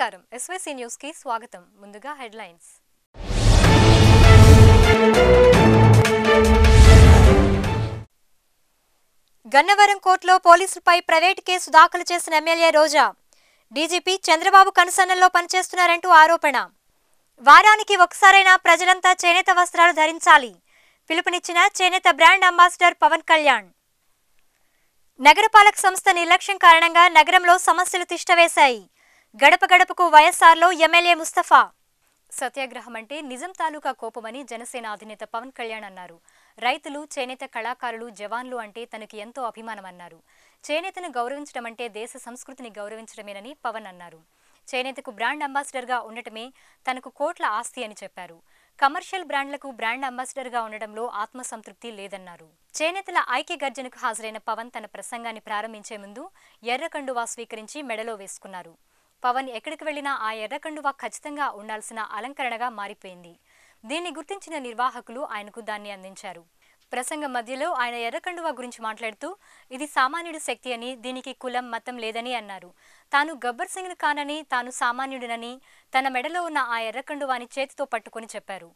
నమస్కారం SYC news కి స్వాగతం ముందుగా హెడ్లైన్స్ గన్నవరం కోర్టులో పోలీసులపై ప్రైవేటు కేసు దాఖలు చేసిన ఎమ్మెల్యే రోజా డీజీపీ చంద్రబాబు కనుసన్నల్లో పనిచేస్తున్నారంటూ ఆరోపణ వారానికి ఒకసారైనా ప్రజలంతా చేనేత వస్త్రాలు ధరించాలి పిలుపునిచ్చిన చేనేత బ్రాండ్ అంబాసిడర్ పవన్ కళ్యాణ్ నగరపాలక సంస్థ నిర్లక్ష్యం కారణంగా నగరంలో సమస్యలు తిష్టవేశాయి గడప గడపకు వైఎస్ఆర్లో ఎమ్మెల్యే ముస్తఫా సత్యాగ్రహం అంటే నిజం తాలూకా కోపమని జనసేన అధినేత పవన్ కళ్యాణ్ అన్నారు రైతులు చేనేత కళాకారులు జవాన్లు అంటే తనకి ఎంతో అభిమానమన్నారు చేనేతను గౌరవించడం అంటే దేశ సంస్కృతిని గౌరవించడమేనని పవన్ అన్నారు చేనేతకు బ్రాండ్ అంబాసిడర్గా ఉండటమే తనకు కోట్ల ఆస్తి అని చెప్పారు కమర్షియల్ బ్రాండ్లకు బ్రాండ్ అంబాసిడర్గా ఉండడంలో ఆత్మసంతృప్తి లేదన్నారు చేనేతల ఐక్య గర్జనకు హాజరైన పవన్ తన ప్రసంగాన్ని ప్రారంభించే ముందు ఎర్ర కండువా స్వీకరించి మెడలో వేసుకున్నారు పవన్ ఎక్కడికి వెళ్లినా ఆ ఎర్ర కండువా ఖచ్చితంగా ఉండాల్సిన అలంకరణగా మారిపోయింది దీన్ని గుర్తించిన నిర్వాహకులు ఆయనకు దాన్ని అందించారు ప్రసంగం మధ్యలో ఆయన ఎర్రకండువా గురించి మాట్లాడుతూ ఇది సామాన్యుడి శక్తి అని దీనికి కులం మతం లేదని అన్నారు తాను గబ్బర్ సింగ్ను కానని తాను సామాన్యుడినని తన మెడలో ఉన్న ఆ ఎర్రకండువాని చేతితో పట్టుకొని చెప్పారు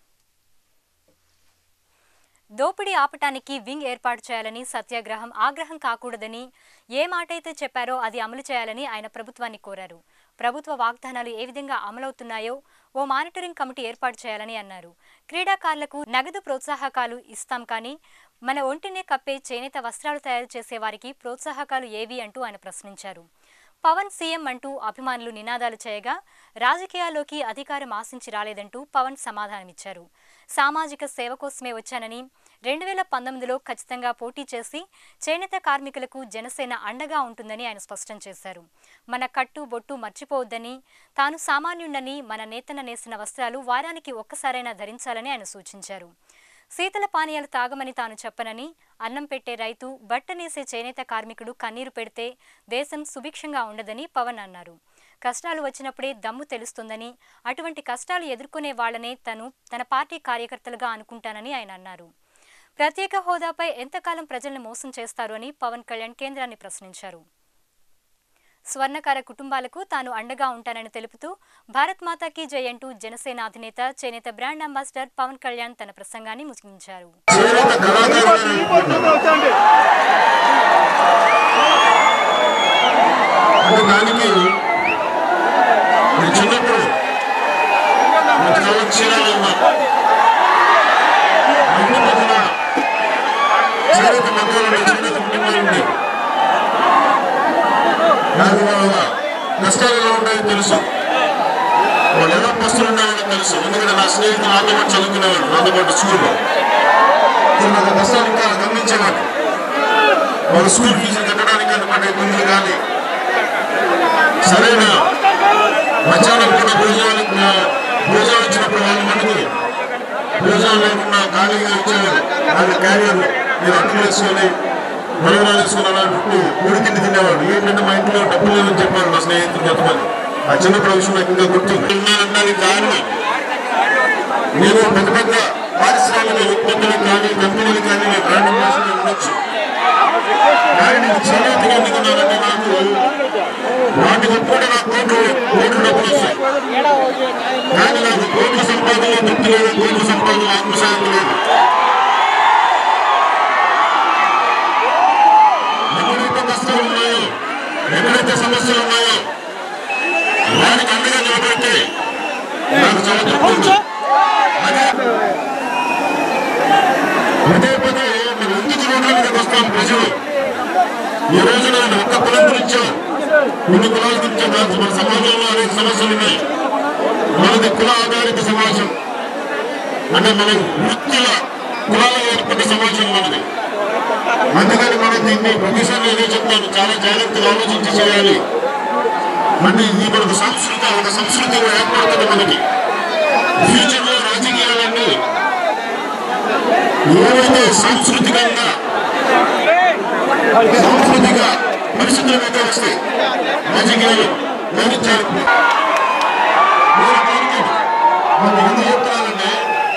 దోపిడీ ఆపటానికి వింగ్ ఏర్పాటు చేయాలని సత్యాగ్రహం ఆగ్రహం కాకూడదని ఏ మాట అయితే చెప్పారో అది అమలు చేయాలని ఆయన ప్రభుత్వాన్ని కోరారు ప్రభుత్వ వాగ్దానాలు ఏ విధంగా అమలవుతున్నాయో ఓ మానిటరింగ్ కమిటీ ఏర్పాటు చేయాలని అన్నారు క్రీడాకారులకు నగదు ప్రోత్సాహకాలు ఇస్తాం కానీ మన ఒంటినే కప్పే చేనేత వస్త్రాలు తయారు చేసే వారికి ప్రోత్సాహకాలు ఏవి అంటూ ఆయన ప్రశ్నించారు పవన్ సీఎం అంటూ అభిమానులు నినాదాలు చేయగా రాజకీయాల్లోకి అధికారం ఆశించి రాలేదంటూ పవన్ సమాధానమిచ్చారు సామాజిక సేవ కోసమే వచ్చానని రెండు వేల పంతొమ్మిదిలో ఖచ్చితంగా పోటీ చేసి చేనేత కార్మికులకు జనసేన అండగా ఉంటుందని ఆయన స్పష్టం చేశారు మన కట్టు బొట్టు మర్చిపోవద్దని తాను సామాన్యుడని మన నేతన నేసిన వస్త్రాలు వారానికి ఒక్కసారైనా ధరించాలని ఆయన సూచించారు శీతల పానీయాలు తాగమని తాను చెప్పనని అన్నం పెట్టే రైతు బట్ట నేసే చేనేత కార్మికుడు కన్నీరు పెడితే దేశం సుభిక్షంగా ఉండదని పవన్ అన్నారు కష్టాలు వచ్చినప్పుడే దమ్ము తెలుస్తుందని అటువంటి కష్టాలు ఎదుర్కొనే వాళ్లనే తను తన పార్టీ కార్యకర్తలుగా అనుకుంటానని ఆయన అన్నారు ప్రత్యేక హోదాపై ఎంతకాలం ప్రజల్ని మోసం చేస్తారు అని పవన్ కళ్యాణ్ కేంద్రాన్ని ప్రశ్నించారు స్వర్ణకార కుటుంబాలకు తాను అండగా ఉంటానని తెలుపుతూ భారత్ మాతాకి జై అంటూ జనసేన అధినేత చేనేత బ్రాండ్ అంబాసిడర్ పవన్ కళ్యాణ్ తన ప్రసంగాన్ని ముగించారు చేనేత కళాకారులు అంటే దానికి నేను చిన్నప్పుడు నాకు చాలా చీరాలు ఉన్నాయి ఇంటి పక్కన చేనేత మగ్గాలు ఉన్నాయి, చేనేత కుటుంబాలు ఉన్నాయి నాకు వాళ్ళ కష్టాలు ఎలా ఉంటాయో తెలుసు వాళ్ళు ఎలా పస్తులు ఉన్నాయో తెలుసు ఎందుకంటే నా స్నేహితులు నాతో పాటు చదువుకునేవాడు నాతో పాటు స్కూల్లో నాకు కష్టాలు ఇంకా గమనించేవాడు వాళ్ళ స్కూల్ ఫీజులు కట్టడానికి అనమాట ఇబ్బందులు కానీ సరైన మధ్యాహ్నం పూట భోజనాలకు భోజనాలు ఇచ్చినప్పుడు వాళ్ళ మటుకు భోజనాలు లేకుండా ఖాళీగా ఇచ్చేవారు వాళ్ళ క్యారియర్ మీరు అర్థం వేసుకొని మనవరాలు వేసుకొని అలా పెట్టి ఊడి తిండి తినేవాడు ఏంటంటే మా ఇంట్లో డబ్బులు లేదని చెప్పారు నా స్నేహితులు కొంతమంది ఆ చిన్నప్పుడు విషయం నాకు ఇంకా గుర్తుంది ఉన్నానంటానికి కారణం నేను పెద్ద పెద్ద పారిశ్రామిక ఉత్పత్తులు కానీ కంపెనీలు కానీ నేను బ్రాండ్ అంబాసిడర్ ఉండొచ్చు కానీ నేను చేనేతగా ఎందుకున్నానంటే నాకు వాటికి కూడా నాకు కోట్లు కోట్లు డబ్బులు వస్తాయి కానీ నాకు కోట్ల సంపాదనలో తృప్తి లేదు కోట్ల సంపాదన ఆత్మశాంతి లేదు ఎక్కడైతే కష్టాలు ఉన్నాయో ఎక్కడైతే సమస్యలు ఉన్నాయో వారికి అండగా నిలబడితే నాకు చాలా తృప్తి ఉంది అదే పదే పదే మన ఇంటికి రోడ్ల మీదకి వస్తాం ప్రజలు ఈ రోజు నేను ఒక్క కులం గురించో కొన్ని కులాల గురించో కాదు మన సమాజంలో అనేక సమస్యలు ఉన్నాయి మనది కుల ఆధారిత సమాజం అంటే మన వృత్తుల కులాల ఏర్పడ్డ సమాజం మనది అందుకని మనం దీన్ని ప్రొఫెసర్లు ఏదో చెప్తాను చాలా జాగ్రత్తగా ఆలోచించి చేయాలి అంటే ఇది మనకు సంస్కృతి ఒక సంస్కృతి ఏర్పడుతుంది మనకి ఫ్యూచర్ లో రాజకీయాలన్నీ ఏవైతే సాంస్కృతికంగా సాంస్కృతిక పరిస్థితులు అయితే వస్తాయి రాజకీయాలు గమనించాలి మీరు గమనించండి. మనం ఎందుకు చెప్తున్నానంటే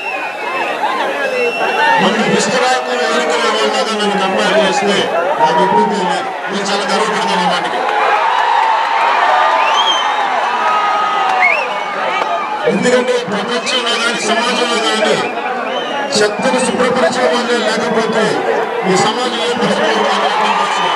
మన విస్తరాకులు ఎన్నికల వాళ్ళగా నన్ను కంపేర్ చేస్తే నాకు ఇబ్బంది లేదు నేను చాలా గర్వపడతాను ఆ మాటకి చెత్తను శుభ్రపరిచే వాళ్ళే లేకపోతే ఈ సమాజం ఏ పరిస్థితిలో ఉందో అర్థం చేసుకోవచ్చు.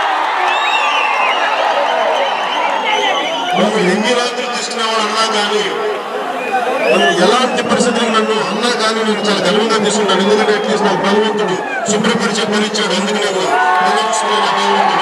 నువ్వు ఎన్ని రాత్రులు తీసుకునేవాడు అన్నా కానీ నువ్వు ఎలాంటి పరిస్థితులు నన్ను అన్నా కానీ నేను చాలా గర్వంగా తీసుకుంటాను ఎందుకంటే అట్లీస్ట్ నాకు భగవంతుడు శుభ్రపరిచే పని ఇచ్చాడు అందుకు నేను భగవంతుడు భగవంతుడు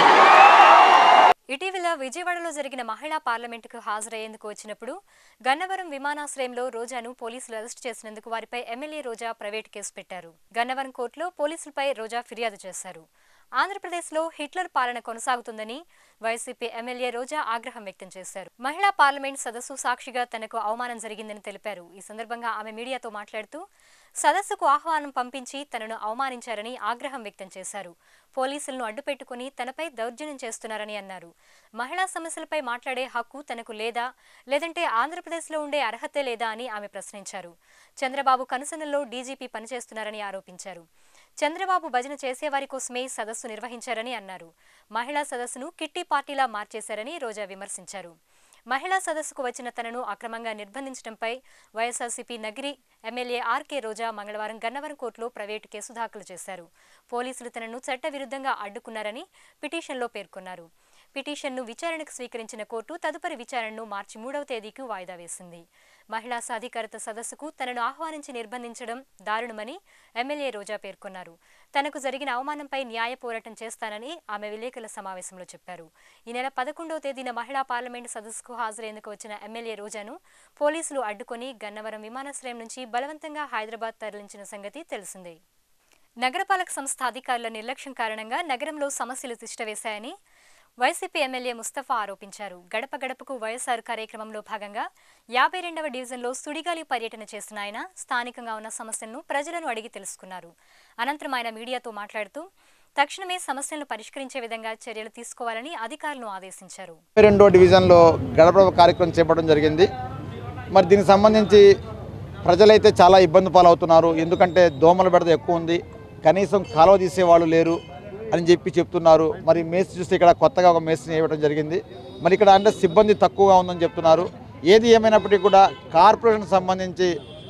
ఇటీవల విజయవాడలో జరిగిన మహిళా పార్లమెంటుకు హాజరయ్యేందుకు వచ్చినప్పుడు గన్నవరం విమానాశ్రయంలో రోజాను పోలీసులు అరెస్ట్ చేసినందుకు వారిపై ఎమ్మెల్యే రోజా ప్రైవేట్ కేసు పెట్టారు గన్నవరం కోర్టులో పోలీసులపై రోజా ఫిర్యాదు చేశారు ఆంధ్రప్రదేశ్లో హిట్లర్ పాలన కొనసాగుతుందని వైసీపీ ఎమ్మెల్యే రోజా ఆగ్రహం వ్యక్తం చేశారు మహిళా పార్లమెంట్ సదస్సు సాక్షిగా తనకు అవమానం జరిగిందని తెలిపారు ఈ సందర్భంగా ఆమె మీడియాతో మాట్లాడుతూ సదస్సుకు ఆహ్వానం పంపించి తనను అవమానించారని ఆగ్రహం వ్యక్తం చేశారు పోలీసులను అడ్డుపెట్టుకుని తనపై దౌర్జన్యం చేస్తున్నారని అన్నారు మహిళా సమస్యలపై మాట్లాడే హక్కు తనకు లేదా లేదంటే ఆంధ్రప్రదేశ్లో ఉండే అర్హతే లేదా అని ఆమె ప్రశ్నించారు చంద్రబాబు కనుసనల్లో డీజీపీ పనిచేస్తున్నారని ఆరోపించారు చంద్రబాబు భజన చేసేవారి కోసమే సదస్సు నిర్వహించారని అన్నారు మహిళా సదస్సును కిట్టి పార్టీలా మార్చేశారని రోజా విమర్శించారు మహిళా సదస్సుకు వచ్చిన తనను అక్రమంగా నిర్బంధించడంపై YSRCP Nagari MLA RK Roja మంగళవారం గన్నవరం కోర్టులో ప్రైవేటు కేసు దాఖలు చేశారు పోలీసులు తనను చట్టవిరుద్ధంగా అడ్డుకున్నారని పిటిషన్లో పేర్కొన్నారు పిటిషన్ను విచారణకు స్వీకరించిన కోర్టు తదుపరి విచారణను మార్చి మూడవ తేదీకి వాయిదా వేసింది మహిళా సాధికారత సదస్సుకు తనను ఆహ్వానించి నిర్బంధించడం దారుణమని ఎమ్మెల్యే రోజా పేర్కొన్నారు తనకు జరిగిన అవమానంపై న్యాయ పోరాటం చేస్తానని ఆమె విలేకరుల సమావేశంలో చెప్పారు ఈ నెల పదకొండవ తేదీన మహిళా పార్లమెంటు సదస్సుకు హాజరేందుకు వచ్చిన ఎమ్మెల్యే రోజాను పోలీసులు అడ్డుకొని గన్నవరం విమానాశ్రయం నుంచి బలవంతంగా హైదరాబాద్ తరలించిన సంగతి తెలిసిందే నగరపాలక సంస్థ అధికారుల నిర్లక్ష్యం కారణంగా నగరంలో సమస్యలు తిష్టవేశాయని వైసీపీ ఎమ్మెల్యే ముస్తఫా ఆరోపించారు గడప గడపకు వైఎస్ఆర్ కార్యక్రమంలో భాగంగా యాభై రెండవ డివిజన్లో సుడిగాలి పర్యటన చేసిన ఆయన స్థానికంగా ఉన్న సమస్యలను ప్రజలను అడిగి తెలుసుకున్నారు అనంతరం ఆయన మీడియాతో మాట్లాడుతూ తక్షణమే సమస్యలను పరిష్కరించే విధంగా చర్యలు తీసుకోవాలని అధికారులను ఆదేశించారు రెండో డివిజన్లో గడప కార్యక్రమం చేపట్టడం జరిగింది మరి దీనికి సంబంధించి ప్రజలైతే చాలా ఇబ్బంది పాలవుతున్నారు ఎందుకంటే దోమల బెడద ఎక్కువ ఉంది కనీసం కాలువ తీసేవాళ్ళు లేరు అని చెప్పి చెప్తున్నారు మరి మేస్త్రి చూస్తే ఇక్కడ కొత్తగా ఒక మేస్త్రిని వేయడం జరిగింది మరి ఇక్కడ అంటే సిబ్బంది తక్కువగా ఉందని చెప్తున్నారు ఏది ఏమైనప్పటికీ కూడా కార్పొరేషన్ సంబంధించి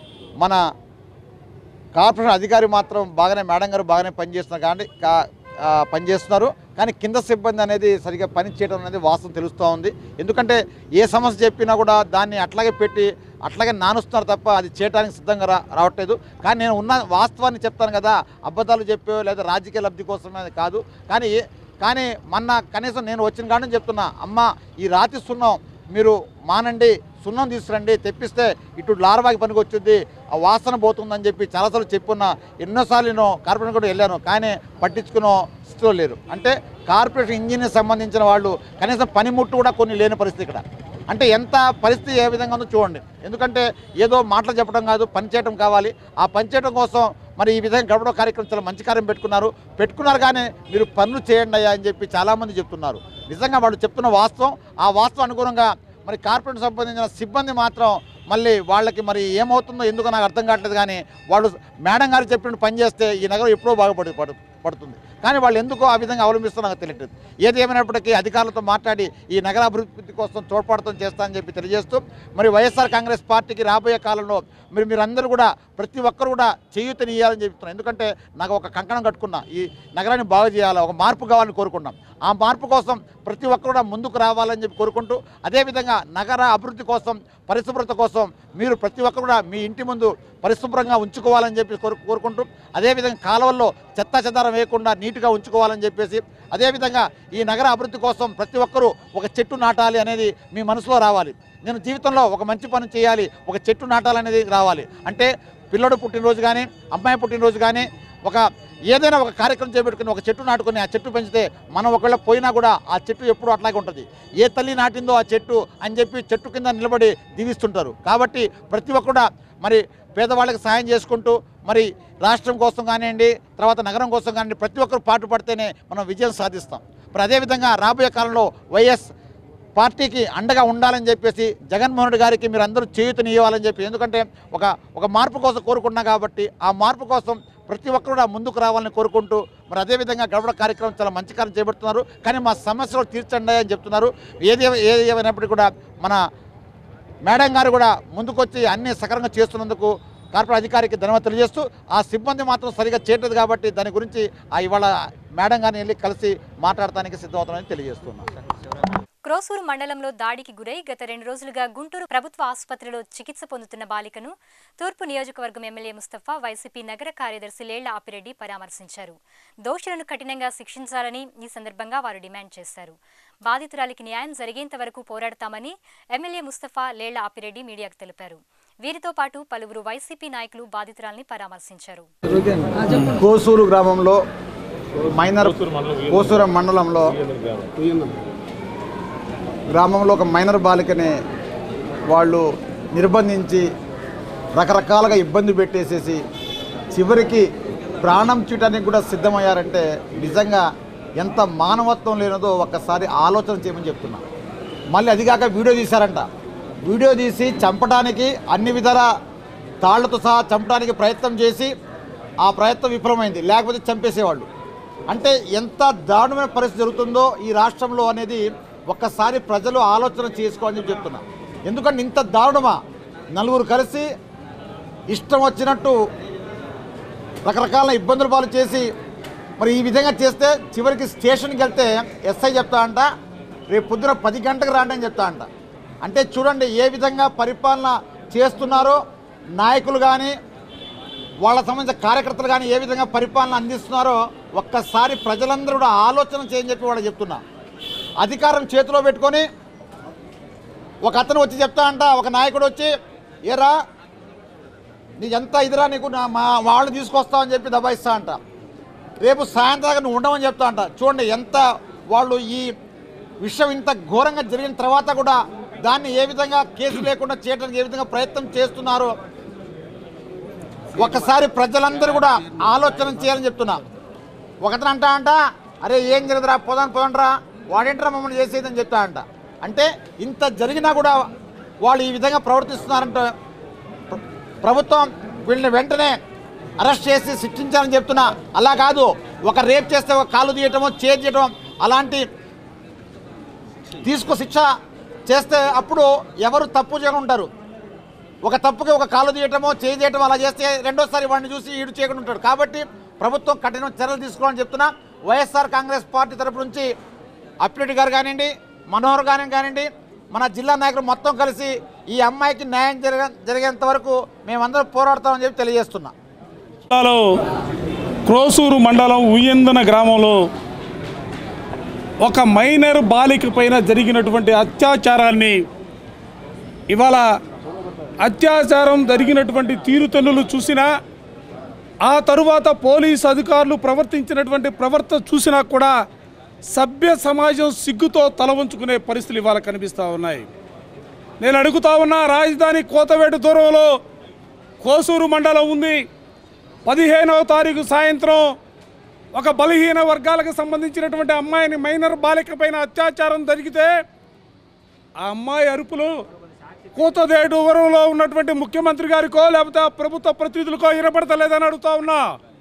మన కార్పొరేషన్ అధికారి మాత్రం బాగానే మేడం గారు బాగానే పనిచేస్తున్నారు కానీ కా- ఆ, పనిచేస్తున్నారు కానీ కింద సిబ్బంది అనేది సరిగ్గా పని చేయడం అనేది వాస్తవం తెలుస్తూ ఉంది ఎందుకంటే ఏ సమస్య చెప్పినా కూడా దాన్ని అట్లాగే పెట్టి అట్లాగే నానుస్తున్నారు తప్ప అది చేయడానికి సిద్ధంగా రా రావట్లేదు కానీ నేను ఉన్న వాస్తవాన్ని చెప్తాను కదా అబద్ధాలు చెప్పో లేదా రాజకీయ లబ్ధి కోసమే అది కాదు కానీ కానీ మొన్న కనీసం నేను వచ్చిన కాడని చెప్తున్నా అమ్మ ఈ రాతి సున్నం మీరు మానండి సున్నం తీసుకురండి తెప్పిస్తే ఇటు లార్వాకి పనికి వచ్చింది ఆ వాసన పోతుందని చెప్పి చాలాసార్లు చెప్పున్నా ఎన్నోసార్లు నేను కార్పొరేషన్ కూడా వెళ్ళాను కానీ పట్టించుకున్న స్థితిలో లేరు అంటే కార్పొరేషన్ ఇంజనీర్ సంబంధించిన వాళ్ళు కనీసం పనిముట్టు కూడా కొన్ని లేని పరిస్థితి ఇక్కడ అంటే ఎంత పరిస్థితి ఏ విధంగా ఉందో చూడండి ఎందుకంటే ఏదో మాటలు చెప్పడం కాదు పని చేయడం కావాలి ఆ పని చేయడం కోసం మరి ఈ విధంగా గడపడం కార్యక్రమం చాలా మంచి కార్యం పెట్టుకున్నారు పెట్టుకున్నారు కానీ మీరు పనులు చేయండి అయ్యా అని చెప్పి చాలామంది చెప్తున్నారు నిజంగా వాళ్ళు చెప్తున్న వాస్తవం ఆ వాస్తవం అనుగుణంగా మరి కార్పొరేట్ సంబంధించిన సిబ్బంది మాత్రం మళ్ళీ వాళ్ళకి మరి ఏమవుతుందో ఎందుకో నాకు అర్థం కావట్లేదు కానీ వాళ్ళు మేడం గారు చెప్పినట్టు పని చేస్తే ఈ నగరం ఎప్పుడో బాగుపడి పడు పడుతుంది కానీ వాళ్ళు ఎందుకో ఆ విధంగా అవలంబిస్తారో నాకు తెలియట్లేదు ఏది ఏమైనప్పటికీ అధికారులతో మాట్లాడి ఈ నగర అభివృద్ధి కోసం తోడ్పడతాం చేస్తానని చెప్పి తెలియజేస్తూ మరి వైఎస్ఆర్ కాంగ్రెస్ పార్టీకి రాబోయే కాలంలో మీరు మీరందరూ కూడా ప్రతి ఒక్కరు కూడా చేయూతనియాలని చెప్తున్నాను ఎందుకంటే నాకు ఒక కంకణం కట్టుకున్నా ఈ నగరాన్ని బాగు చేయాలి ఒక మార్పు కావాలని కోరుకున్నాం ఆ మార్పు కోసం ప్రతి ఒక్కరు కూడా ముందుకు రావాలని చెప్పి కోరుకుంటూ అదేవిధంగా నగర అభివృద్ధి కోసం పరిశుభ్రత కోసం మీరు ప్రతి ఒక్కరు కూడా మీ ఇంటి ముందు పరిశుభ్రంగా ఉంచుకోవాలని చెప్పి కోరు కోరుకుంటూ అదేవిధంగా కాలువల్లో చెత్త చెదారం వేయకుండా నీట్గా ఉంచుకోవాలని చెప్పేసి అదేవిధంగా ఈ నగర అభివృద్ధి కోసం ప్రతి ఒక్కరూ ఒక చెట్టు నాటాలి అనేది మీ మనసులో రావాలి నేను జీవితంలో ఒక మంచి పని చేయాలి ఒక చెట్టు నాటాలనేది రావాలి అంటే పిల్లడు పుట్టినరోజు కానీ అమ్మాయి పుట్టినరోజు కానీ ఒక ఏదైనా ఒక కార్యక్రమం చేపట్టుకుని ఒక చెట్టు నాటుకొని ఆ చెట్టు పెంచితే మనం ఒకవేళ పోయినా కూడా ఆ చెట్టు ఎప్పుడూ అట్లాగే ఉంటుంది ఏ తల్లి నాటిందో ఆ చెట్టు అని చెప్పి చెట్టు కింద నిలబడి దీవిస్తుంటారు కాబట్టి ప్రతి ఒక్కరు కూడా మరి పేదవాళ్ళకి సహాయం చేసుకుంటూ మరి రాష్ట్రం కోసం కానివ్వండి తర్వాత నగరం కోసం కానివ్వండి ప్రతి ఒక్కరు పాటు పడితేనే మనం విజయం సాధిస్తాం మరి అదేవిధంగా రాబోయే కాలంలో వైఎస్ పార్టీకి అండగా ఉండాలని చెప్పేసి జగన్మోహన్ రెడ్డి గారికి మీరు అందరూ చేయూతనివ్వాలని చెప్పి ఎందుకంటే ఒక ఒక మార్పు కోసం కోరుకున్నా కాబట్టి ఆ మార్పు కోసం ప్రతి ఒక్కరు కూడా ముందుకు రావాలని కోరుకుంటూ మరి అదేవిధంగా గడపడ కార్యక్రమం చాలా మంచి కార్యం చేపడుతున్నారు కానీ మా సమస్యలు తీర్చండి అని చెప్తున్నారు ఏది ఏది ఏమైనప్పటికీ కూడా మన మేడం గారు కూడా ముందుకొచ్చి అన్ని సకరంగా చేస్తున్నందుకు కార్పొరేట్ అధికారికి ధన్యవాదాలు తెలియజేస్తూ ఆ సిబ్బంది మాత్రం సరిగా చేయట్లేదు కాబట్టి దాని గురించి ఆ ఇవాళ మేడం గారిని వెళ్ళి కలిసి మాట్లాడటానికి సిద్ధమవుతామని తెలియజేస్తున్నాను క్రోసూరు మండలంలో దాడికి గురై గత రెండు రోజులుగా గుంటూరు ప్రభుత్వ ఆసుపత్రిలో చికిత్స పొందుతున్న బాలికను తూర్పు నియోజకవర్గం ఎమ్మెల్యే ముస్తఫా వైసీపీ నగర కార్యదర్శి లేళ్ల ఆపిరెడ్డి పరామర్శించారు దోషులను కఠినంగా శిక్షించాలని ఈ సందర్భంగా వారు డిమాండ్ చేశారు బాధితురాలికి న్యాయం జరిగేంత వరకు పోరాడతామని ఎమ్మెల్యే ముస్తఫా లేళ్ల ఆపిరెడ్డి మీడియాకు తెలిపారు వీరితో పాటు పలువురు వైసీపీ నాయకులు బాధితురాల్ని పరామర్శించారు కోసూరు గ్రామంలో మైనర్ కోసూరం మండలంలో గ్రామంలో ఒక మైనర్ బాలికని వాళ్ళు నిర్బంధించి రకరకాలుగా ఇబ్బంది పెట్టేసేసి చివరికి ప్రాణం చూడటానికి కూడా సిద్ధమయ్యారంటే నిజంగా ఎంత మానవత్వం లేనిదో ఒక్కసారి ఆలోచన చేయమని చెప్తున్నా మళ్ళీ అదిగాక వీడియో తీశారంట వీడియో తీసి చంపడానికి అన్ని విధాల తాళ్లతో సహా చంపడానికి ప్రయత్నం చేసి ఆ ప్రయత్నం విఫలమైంది లేకపోతే చంపేసేవాళ్ళు అంటే ఎంత దారుణమైన పరిస్థితి జరుగుతుందో ఈ రాష్ట్రంలో అనేది ఒక్కసారి ప్రజలు ఆలోచన చేసుకోవాలని చెప్పి చెప్తున్నా ఎందుకంటే ఇంత దారుణమా నలుగురు కలిసి ఇష్టం వచ్చినట్టు రకరకాల ఇబ్బందులు పాలు చేసి మరి ఈ విధంగా చేస్తే చివరికి స్టేషన్కి వెళ్తే ఎస్ఐ చెప్తా అంట రేపు పొద్దున పది గంటలకు రాండి అని చెప్తా అంట అంటే చూడండి ఏ విధంగా పరిపాలన చేస్తున్నారో నాయకులు కానీ వాళ్ళ సంబంధించిన కార్యకర్తలు కానీ ఏ విధంగా పరిపాలన అందిస్తున్నారో ఒక్కసారి ప్రజలందరూ కూడా ఆలోచన చేయని చెప్పి వాళ్ళు చెప్తున్నా అధికారం చేతిలో పెట్టుకొని ఒక అతను వచ్చి చెప్తా అంట ఒక నాయకుడు వచ్చి ఏరా నీకు ఎంత ఇదిరా నీకు నా మా వాళ్ళు తీసుకొస్తామని చెప్పి దబాయిస్తా అంట రేపు సాయంత్రం నువ్వు ఉండమని చెప్తా అంట చూడండి ఎంత వాళ్ళు ఈ విషయం ఇంత ఘోరంగా జరిగిన తర్వాత కూడా దాన్ని ఏ విధంగా కేసు లేకుండా చేయడానికి ఏ విధంగా ప్రయత్నం చేస్తున్నారో ఒకసారి ప్రజలందరూ కూడా ఆలోచన చేయాలని చెప్తున్నా ఒకతను అంటా అంట అరే ఏం జరగదురా పోదాం పోదండ్రా వాడేంట్రా మమ్మల్ని చేసేదని చెప్తా అంట అంటే ఇంత జరిగినా కూడా వాళ్ళు ఈ విధంగా ప్రవర్తిస్తున్నారంటే ప్ర- ప్రభుత్వం వీళ్ళని వెంటనే అరెస్ట్ చేసి శిక్షించాలని చెప్తున్నా అలా కాదు ఒక రేప్ చేస్తే ఒక కాలు తీయటమో చేతి చేయటం అలాంటి తీసుకు శిక్ష చేస్తే అప్పుడు ఎవరు తప్పు చేయకుండా ఉంటారు ఒక తప్పుకి ఒక కాలు తీయటమో చేయి తీయటమో అలా చేస్తే రెండోసారి వాడిని చూసి ఈడు చేయకుండా ఉంటాడు కాబట్టి ప్రభుత్వం కఠిన చర్యలు తీసుకోవాలని చెప్తున్నా వైఎస్ఆర్ కాంగ్రెస్ పార్టీ తరపు నుంచి అప్పిరెడ్డి గారు కానివ్వండి మనోహర్ గాని కానివ్వండి మన జిల్లా నాయకులు మొత్తం కలిసి ఈ అమ్మాయికి న్యాయం జరగ జరిగేంత వరకు మేమందరం పోరాడతామని చెప్పి తెలియజేస్తున్నా జిల్లాలో క్రోసూరు మండలం ఉయ్యందన గ్రామంలో ఒక మైనర్ బాలిక పైన జరిగినటువంటి అత్యాచారాన్ని ఇవాళ అత్యాచారం జరిగినటువంటి తీరుతెన్నులు చూసినా ఆ తరువాత పోలీసు అధికారులు ప్రవర్తించినటువంటి ప్రవర్తన చూసినా కూడా సభ్య సమాజం సిగ్గుతో తల వంచుకునే పరిస్థితులు ఇవాళ కనిపిస్తూ ఉన్నాయి నేను అడుగుతా ఉన్నా రాజధాని కోతవేటు దూరంలో కోసూరు మండలం ఉంది పదిహేనవ తారీఖు సాయంత్రం ఒక బలహీన వర్గాలకు సంబంధించినటువంటి అమ్మాయిని మైనర్ బాలిక పైన అత్యాచారం జరిగితే ఆ అమ్మాయి అరుపులు కూతదేడు వరంలో ఉన్నటువంటి ముఖ్యమంత్రి గారికో లేకపోతే ఆ ప్రభుత్వ ప్రతినిధులకో వినపడతలేదని అడుగుతా ఉన్నా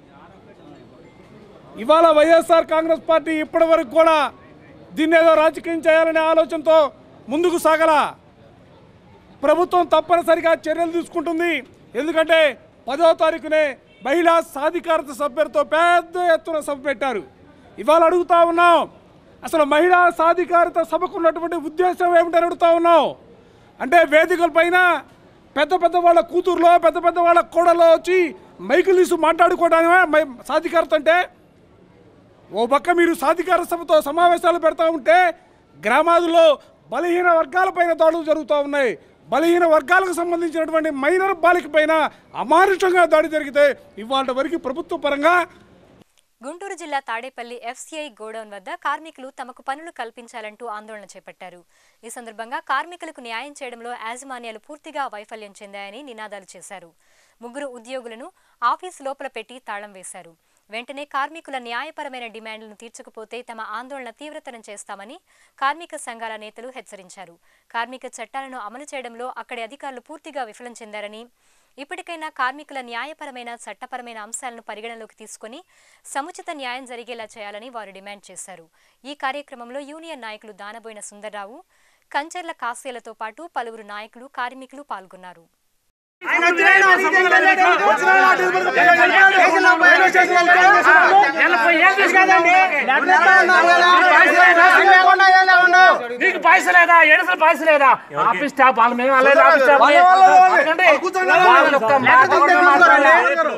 ఇవాళ వైఎస్ఆర్ కాంగ్రెస్ పార్టీ ఇప్పటి వరకు కూడా దీన్ని ఏదో రాజకీయం చేయాలనే ఆలోచనతో ముందుకు సాగల ప్రభుత్వం తప్పనిసరిగా చర్యలు తీసుకుంటుంది ఎందుకంటే పదో తారీఖునే మహిళా సాధికారత సభ్యులతో పెద్ద ఎత్తున సభ పెట్టారు ఇవాళ అడుగుతా ఉన్నాం అసలు మహిళా సాధికారత సభకు ఉన్నటువంటి ఉద్దేశం ఏమిటని అడుగుతా ఉన్నాం అంటే వేదికల పైన పెద్ద పెద్ద వాళ్ళ కూతుర్లో పెద్ద పెద్ద వాళ్ళ కోడలో వచ్చి మైకులు తీసి మాట్లాడుకోవడమే మై- సాధికారత అంటే ఓ పక్క మీరు సాధికార సభతో సమావేశాలు పెడతా ఉంటే గ్రామాదుల్లో బలహీన వర్గాలపైన దాడులు జరుగుతూ ఉన్నాయి బలహీన వర్గాలకు సంబంధించినటువంటి మైనర్ బాలిక పైన అమానుషంగా దాడి జరిగితే ఇవాళ వరకు ప్రభుత్వ పరంగా గుంటూరు జిల్లా తాడేపల్లి ఎఫ్సీఐ గోడౌన్ వద్ద కార్మికులు తమకు పనులు కల్పించాలంటూ ఆందోళన చేపట్టారు ఈ సందర్భంగా కార్మికులకు న్యాయం చేయడంలో యాజమాన్యాలు పూర్తిగా వైఫల్యం చెందాయని నినాదాలు చేశారు ముగ్గురు ఉద్యోగులను ఆఫీసు లోపల పెట్టి తాళం వేశారు వెంటనే కార్మికుల న్యాయపరమైన డిమాండ్లను తీర్చకపోతే తమ ఆందోళన తీవ్రతరం చేస్తామని కార్మిక సంఘాల నేతలు హెచ్చరించారు కార్మిక చట్టాలను అమలు చేయడంలో అక్కడి అధికారులు పూర్తిగా విఫలం చెందారని ఇప్పటికైనా కార్మికుల న్యాయపరమైన చట్టపరమైన అంశాలను పరిగణలోకి తీసుకొని సముచిత న్యాయం జరిగేలా చేయాలని వారు డిమాండ్ చేశారు ఈ కార్యక్రమంలో యూనియన్ నాయకులు దానబోయిన సుందర్రావు కంచర్ల కాస్యలతో పాటు పలువురు నాయకులు కార్మికులు పాల్గొన్నారు నీకు పైసలు లేదా ఎడసలు పైసలు లేదా ఆఫీస్ స్టాఫ్ వాళ్ళ మేము వాళ్ళే ఆఫీస్ స్టాఫ్ ఎందుకంటే వాళ్ళ ఒక్క మాట కూడా మాట్లాడలే.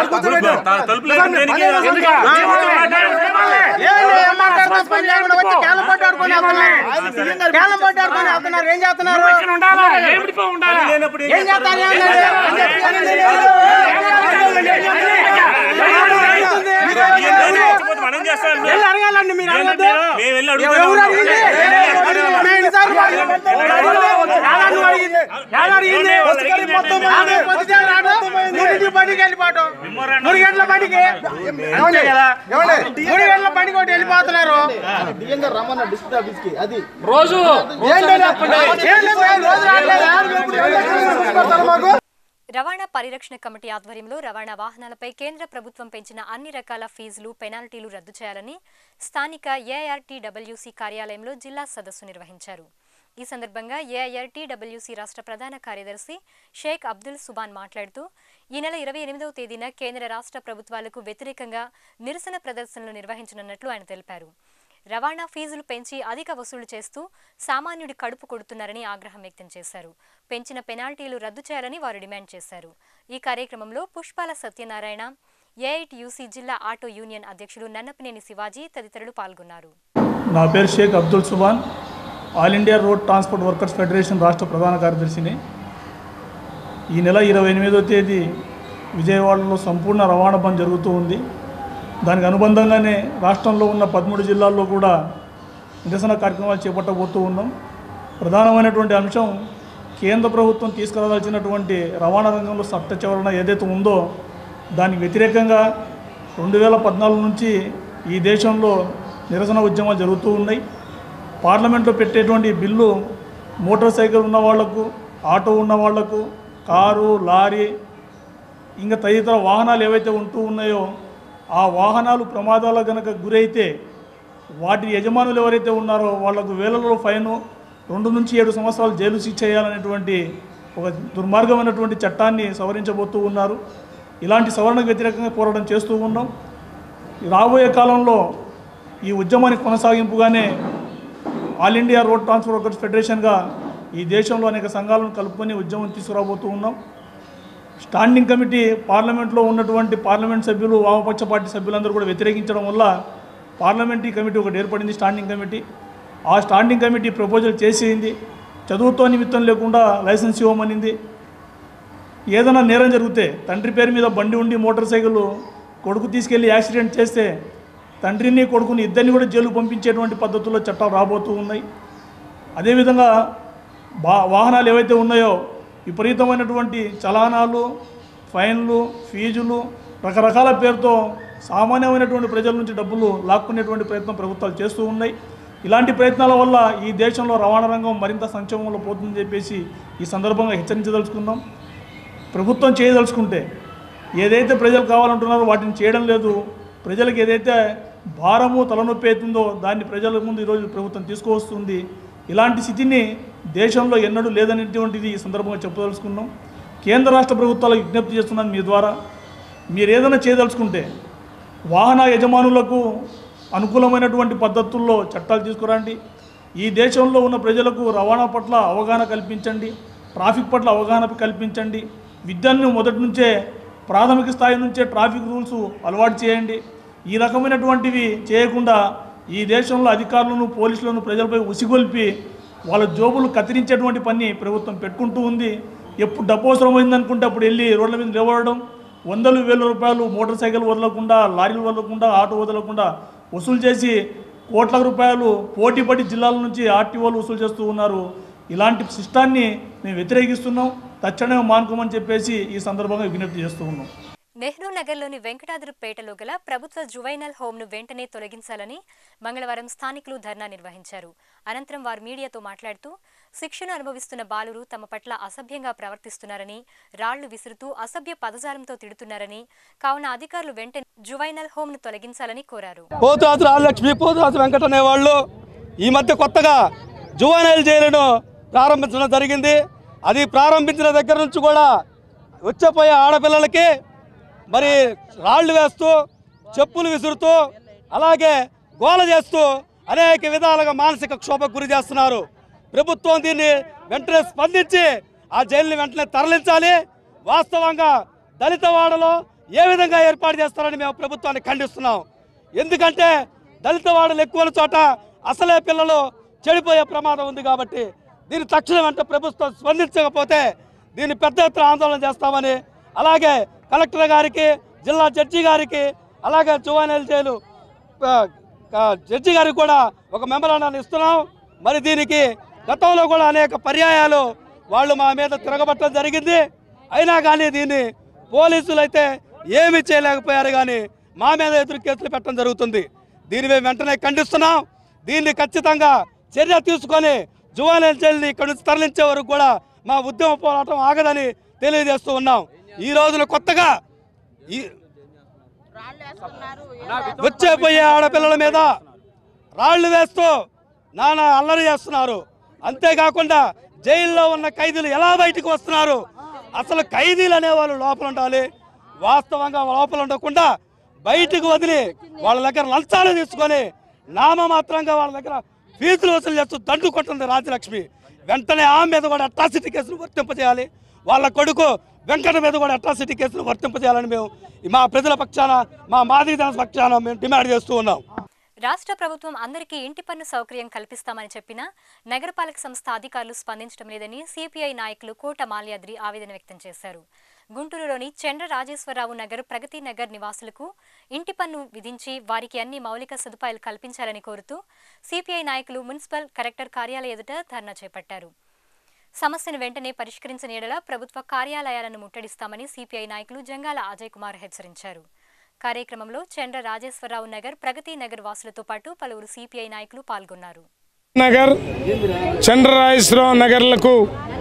ఎందుకు? ఏం చేస్తున్నారు నువ్వు ఇక్కడ ఉండాలా? ఏమిటిపో ఉండాలా? ఏం చేస్తారు మనం చేస్తాం వెళ్ళి అడగాలండి మీరు అడగద్దు మేము వెళ్ళి ఎవరు అడుగుతాం అడిగింది? మేము ఎన్నిసార్లు అడిగాము? చాలా నువ్వు అడిగింది. చాలా అడిగింది. ఆమె పొద్దుటే రావడం, మూడింటికి బండికి వెళ్ళిపోవటం. మూడు గంటల బండికి ఏమండి? మూడు గంటల బండికి ఒకటి వెళ్ళిపోతున్నారు రోజు ఏం లేదు ఏం లేదు, రోజు రావట్లేదా? మాకు రవాణా పరిరక్షణ కమిటీ ఆధ్వర్యంలో రవాణా వాహనాలపై కేంద్ర ప్రభుత్వం పెంచిన అన్ని రకాల ఫీజులు పెనాల్టీలు రద్దు చేయాలని స్థానిక ఏఐఆర్టీడబ్ల్యూసీ కార్యాలయంలో జిల్లా సదస్సు నిర్వహించారు ఈ సందర్భంగా ఏఐఆర్టీడబ్ల్యూసీ రాష్ట్ర ప్రధాన కార్యదర్శి షేక్ అబ్దుల్ సుబాన్ మాట్లాడుతూ ఈ నెల ఇరవై ఎనిమిదవ తేదీన కేంద్ర రాష్ట్ర ప్రభుత్వాలకు వ్యతిరేకంగా నిరసన ప్రదర్శనలు నిర్వహించనున్నట్లు ఆయన తెలిపారు రవాణా ఫీజులు పెంచి అధిక వసూలు చేస్తూ సామాన్యుడి కడుపు కొడుతున్నారని ఆగ్రహం వ్యక్తం చేశారు పెంచిన పెనాల్టీలు రద్దు చేయాలని వారు డిమాండ్ చేశారు ఈ కార్యక్రమంలో పుష్పాల సత్యనారాయణ ఏఐటియుసి జిల్లా ఆటో యూనియన్ అధ్యక్షులు నన్నపనేని శివాజీ తదితరులు పాల్గొన్నారు నా పేరు Sheikh Abdul Subhan all India road transport workers federation రాష్ట్ర ప్రధాన కార్యదర్శిని ఈ నెల ఇరవై ఎనిమిదో తేదీ విజయవాడలో సంపూర్ణ రవాణా బంద్ జరుగుతూ ఉంది దానికి అనుబంధంగానే రాష్ట్రంలో ఉన్న పదమూడు జిల్లాల్లో కూడా నిరసన కార్యక్రమాలు చేపట్టబోతూ ఉన్నాం ప్రధానమైనటువంటి అంశం కేంద్ర ప్రభుత్వం తీసుకురావాల్సినటువంటి రవాణా రంగంలో చట్ట సవరణ ఏదైతే ఉందో దానికి వ్యతిరేకంగా రెండు వేల పద్నాలుగు నుంచి ఈ దేశంలో నిరసన ఉద్యమాలు జరుగుతూ ఉన్నాయి పార్లమెంట్లో పెట్టేటువంటి బిల్లు మోటార్ సైకిల్ ఉన్న వాళ్లకు ఆటో ఉన్న వాళ్లకు కారు లారీ ఇంకా తదితర వాహనాలు ఏవైతే ఉంటూ ఉన్నాయో ఆ వాహనాలు ప్రమాదాలకు గనక గురైతే వాటి యజమానులు ఎవరైతే ఉన్నారో వాళ్లకు వేలలో ఫైను రెండు నుంచి ఏడు సంవత్సరాలు జైలు శిక్ష చేయాలనేటువంటి ఒక దుర్మార్గమైనటువంటి చట్టాన్ని సవరించబోతూ ఉన్నారు ఇలాంటి సవరణకు వ్యతిరేకంగా పోరాటం చేస్తూ ఉన్నాం రాబోయే కాలంలో ఈ ఉద్యమానికి కొనసాగింపుగానే all India road transport workers ఫెడరేషన్గా ఈ దేశంలో అనేక సంఘాలను కలుపుకొని ఉద్యమం తీసుకురాబోతూ ఉన్నాం స్టాండింగ్ కమిటీ పార్లమెంట్లో ఉన్నటువంటి పార్లమెంట్ సభ్యులు వామపక్ష పార్టీ సభ్యులందరూ కూడా వ్యతిరేకించడం వల్ల పార్లమెంటరీ కమిటీ ఒకటి ఏర్పడింది స్టాండింగ్ కమిటీ ఆ స్టాండింగ్ కమిటీ ప్రపోజల్ చేసింది చదువుతో నిమిత్తం లేకుండా లైసెన్స్ ఇవ్వమనింది ఏదైనా నేరం జరిగితే తండ్రి పేరు మీద బండి ఉండి మోటార్ సైకిల్ కొడుకు తీసుకెళ్లి యాక్సిడెంట్ చేస్తే తండ్రిని కొడుకుని ఇద్దరిని కూడా జైలు పంపించేటువంటి పద్ధతుల్లో చట్టాలు రాబోతూ ఉన్నాయి అదేవిధంగా బా వాహనాలు ఏవైతే ఉన్నాయో విపరీతమైనటువంటి చలానాలు ఫైన్లు ఫీజులు రకరకాల పేరుతో సామాన్యమైనటువంటి ప్రజల నుంచి డబ్బులు లాక్కునేటువంటి ప్రయత్నం ప్రభుత్వాలు చేస్తూ ఉన్నాయి ఇలాంటి ప్రయత్నాల వల్ల ఈ దేశంలో రవాణా రంగం మరింత సంక్షేమంలో పోతుందని చెప్పేసి ఈ సందర్భంగా హెచ్చరించదలుచుకుందాం ప్రభుత్వం చేయదలుచుకుంటే ఏదైతే ప్రజలు కావాలంటున్నారో వాటిని చేయడం లేదు ప్రజలకు ఏదైతే భారము తలనొప్పి అవుతుందో దాన్ని ప్రజల ముందు ఈరోజు ప్రభుత్వం తీసుకువస్తుంది ఇలాంటి స్థితిని దేశంలో ఎన్నడూ లేదనేటువంటిది ఈ సందర్భంగా చెప్పదలుచుకున్నాం కేంద్ర రాష్ట్ర ప్రభుత్వాలకు విజ్ఞప్తి చేస్తున్నాను మీ ద్వారా మీరు ఏదైనా చేయదలుచుకుంటే వాహన యజమానులకు అనుకూలమైనటువంటి పద్ధతుల్లో చట్టాలు తీసుకురండి ఈ దేశంలో ఉన్న ప్రజలకు రవాణా పట్ల అవగాహన కల్పించండి ట్రాఫిక్ పట్ల అవగాహన కల్పించండి విద్యను మొదటి నుంచే ప్రాథమిక స్థాయి నుంచే ట్రాఫిక్ రూల్స్ అలవాటు చేయండి ఈ రకమైనటువంటివి చేయకుండా ఈ దేశంలో అధికారులను పోలీసులను ప్రజలపై ఉసిగొల్పి వాళ్ళ జోబులు కత్తిరించేటువంటి పని ప్రభుత్వం పెట్టుకుంటూ ఉంది ఎప్పుడు డబ్బు అవసరమైంది అనుకుంటే అప్పుడు వెళ్ళి రోడ్ల మీద నిలబడడం వందలు వేల రూపాయలు మోటార్ సైకిల్ వదలకుండా లారీలు వదలకుండా ఆటో వదలకుండా వసూలు చేసి కోట్ల రూపాయలు పోటీపడి జిల్లాల నుంచి ఆర్టీఓలు వసూలు చేస్తూ ఉన్నారు ఇలాంటి సిస్టాన్ని మేము వ్యతిరేకిస్తున్నాం తక్షణమే మానుకోమని చెప్పేసి ఈ సందర్భంగా విజ్ఞప్తి చేస్తూ ఉన్నాం నెహ్రూ నగర్లోని వెంకటాద్రిపేటలో గల ప్రభుత్వ జువైనల్ హోంను వెంటనే తొలగించాలని మంగళవారం స్థానికులు ధర్నా నిర్వహించారు అనంతరం వారు మీడియాతో మాట్లాడుతూ శిక్షణ అనుభవిస్తున్న బాలురు తమ పట్ల అసభ్యంగా ప్రవర్తిస్తున్నారని రాళ్లు విసురుతూ అసభ్య పదజాలంతో తిడుతున్నారని కావున అధికారులు వెంటనే జువైనల్ హోంను తొలగించాలని కోరారు పోతురాజు రాజలక్ష్మి పోతురాజు వెంకట అనేవాళ్ళు ఈ మధ్య కొత్తగా జువనైల్ జైలును ప్రారంభించడం జరిగింది అది ప్రారంభించిన దగ్గర నుంచి కూడా వచ్చేపోయే ఆడపిల్లలకి మరి రాళ్ళు వేస్తూ చెప్పులు విసురుతూ అలాగే గోల చేస్తూ అనేక విధాలుగా మానసిక క్షోభకు గురి చేస్తున్నారు ప్రభుత్వం దీన్ని వెంటనే స్పందించి ఆ జైలుని వెంటనే తరలించాలి వాస్తవంగా దళిత వాడలో ఏ విధంగా ఏర్పాటు చేస్తారని మేము ప్రభుత్వాన్ని ఖండిస్తున్నాం ఎందుకంటే దళిత వాడలు ఎక్కువ చోట అసలే పిల్లలు చెడిపోయే ప్రమాదం ఉంది కాబట్టి దీన్ని తక్షణం వెంట ప్రభుత్వం స్పందించకపోతే దీన్ని పెద్ద ఎత్తున ఆందోళన చేస్తామని అలాగే కలెక్టర్ గారికి జిల్లా జడ్జి గారికి అలాగే జువానల్ జైలు ఆ, ఆ, జడ్జి గారికి కూడా ఒక మెమరాండాన్ని ఇస్తున్నాం మరి దీనికి గతంలో కూడా అనేక పర్యాయాలు వాళ్ళు మా మీద తిరగబట్టడం జరిగింది అయినా కానీ దీన్ని పోలీసులు అయితే ఏమీ చేయలేకపోయారు కానీ మా మీద ఎదురు కేసులు పెట్టడం జరుగుతుంది దీన్ని మేము వెంటనే ఖండిస్తున్నాం దీన్ని ఖచ్చితంగా చర్య తీసుకొని జువానల్ జైలుని ఇక్కడ నుంచి తరలించే వరకు కూడా మా ఉద్యమ పోరాటం ఆగదని తెలియజేస్తూ ఉన్నాం ఈ రోజున కొత్తగా ఈ వచ్చే పోయే ఆడపిల్లల మీద రాళ్లు వేస్తూ నానా అల్లరి చేస్తున్నారు అంతేకాకుండా జైల్లో ఉన్న ఖైదీలు ఎలా బయటకు వస్తున్నారు అసలు ఖైదీలు అనేవాళ్ళు లోపల ఉండాలి వాస్తవంగా లోపల ఉండకుండా బయటకు వదిలి వాళ్ళ దగ్గర లంచాలు తీసుకొని నామమాత్రంగా వాళ్ళ దగ్గర ఫీజులు వసూలు చేస్తూ దండు కొట్టింది రాజలక్ష్మి వెంటనే ఆమె మీద కూడా అట్రాసిటీ కేసులు వర్తింపజేయాలి వాళ్ళ కొడుకు వెంకట మీద కూడా అట్రాసిటీ కేసులు వర్తింపజేయాలని మేము మా ప్రజల పక్షాన మా మాదిరి జన పక్షాన మేము డిమాండ్ చేస్తూ ఉన్నాం రాష్ట్ర ప్రభుత్వం అందరికీ ఇంటి పన్ను సౌకర్యం కల్పిస్తామని చెప్పినా నగరపాలక సంస్థ అధికారులు స్పందించడం లేదని సిపిఐ నాయకులు కోట మాల్యాద్రి ఆవేదన వ్యక్తం చేశారు గుంటూరులోని చంద్ర రాజేశ్వరరావు నగర్ ప్రగతి నగర్ నివాసులకు ఇంటి పన్ను విధించి వారికి అన్ని మౌలిక సదుపాయాలు కల్పించాలని కోరుతూ సిపిఐ నాయకులు మున్సిపల్ కలెక్టర్ కార్యాలయ ఎదుట ధర్నా చేపట్టారు సమస్యను వెంటనే పరిష్కరించని ఎడల ప్రభుత్వ కార్యాలయాలను ముట్టడిస్తామని సిపిఐ నాయకులు జంగాల అజయ్ కుమార్ హెచ్చరించారు కార్యక్రమంలో చంద్ర రాజేశ్వరరావు నగర్ ప్రగతి నగర్ వాసులతో పాటు పలువురు సిపిఐ నాయకులు పాల్గొన్నారు నగర్ చంద్రరాజేశ్వరరావు నగర్లకు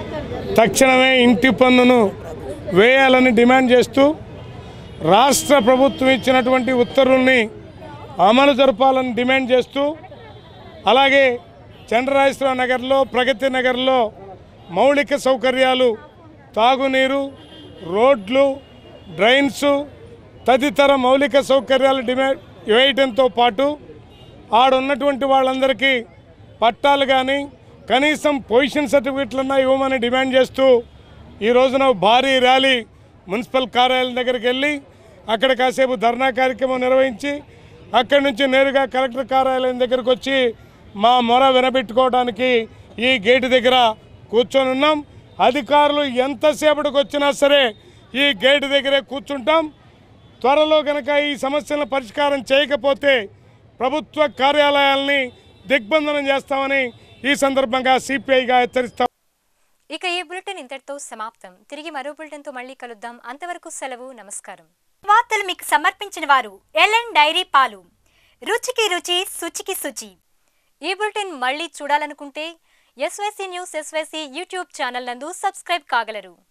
తక్షణమే ఇంటి పన్నును వేయాలని డిమాండ్ చేస్తూ రాష్ట్ర ప్రభుత్వం ఇచ్చినటువంటి ఉత్తర్వుల్ని అమలు జరపాలని డిమాండ్ చేస్తూ అలాగే చంద్రరాజేశ్వరరావు నగర్లో ప్రగతి నగర్లో మౌలిక సౌకర్యాలు తాగునీరు రోడ్లు డ్రైన్స్ తదితర మౌలిక సౌకర్యాలు డిమాండ్ వేయడంతో పాటు ఆడున్నటువంటి వాళ్ళందరికీ పట్టాలు కానీ కనీసం పొజిషన్ సర్టిఫికెట్లన్నా ఇవ్వమని డిమాండ్ చేస్తూ ఈ రోజున భారీ ర్యాలీ మున్సిపల్ కార్యాలయం దగ్గరికి వెళ్ళి అక్కడ కాసేపు ధర్నా కార్యక్రమం నిర్వహించి అక్కడి నుంచి నేరుగా కలెక్టర్ కార్యాలయం దగ్గరకు వచ్చి మా మొర వినబెట్టుకోవడానికి ఈ గేటు దగ్గర కూర్చొని ఉన్నాం అధికారులు ఎంతసేపటికి వచ్చినా సరే ఈ గేటు దగ్గరే కూర్చుంటాం త్వరలో గనక ఈ సమస్యలను పరిష్కారం చేయకపోతే ప్రభుత్వ కార్యాలయాల్ని దిగ్బంధనం చేస్తామని ఈ సందర్భంగా సిపిఐగా హెచ్చరిస్తాం ఇక ఈ బులెటిన్ ఇంతటితో సమాప్తం తిరిగి మరో బులెటిన్తో మళ్ళీ కలుద్దాం అంతవరకు సెలవు నమస్కారం వార్తలు మీకు సమర్పించిన వారు ఎల్ఎన్ డైరీ పాలు రుచికి రుచి శుచికి శుచి ఈ బులెటిన్ మళ్ళీ చూడాలనుకుంటే SYC news SYC YouTube channel నందు సబ్స్క్రైబ్ కాగలరు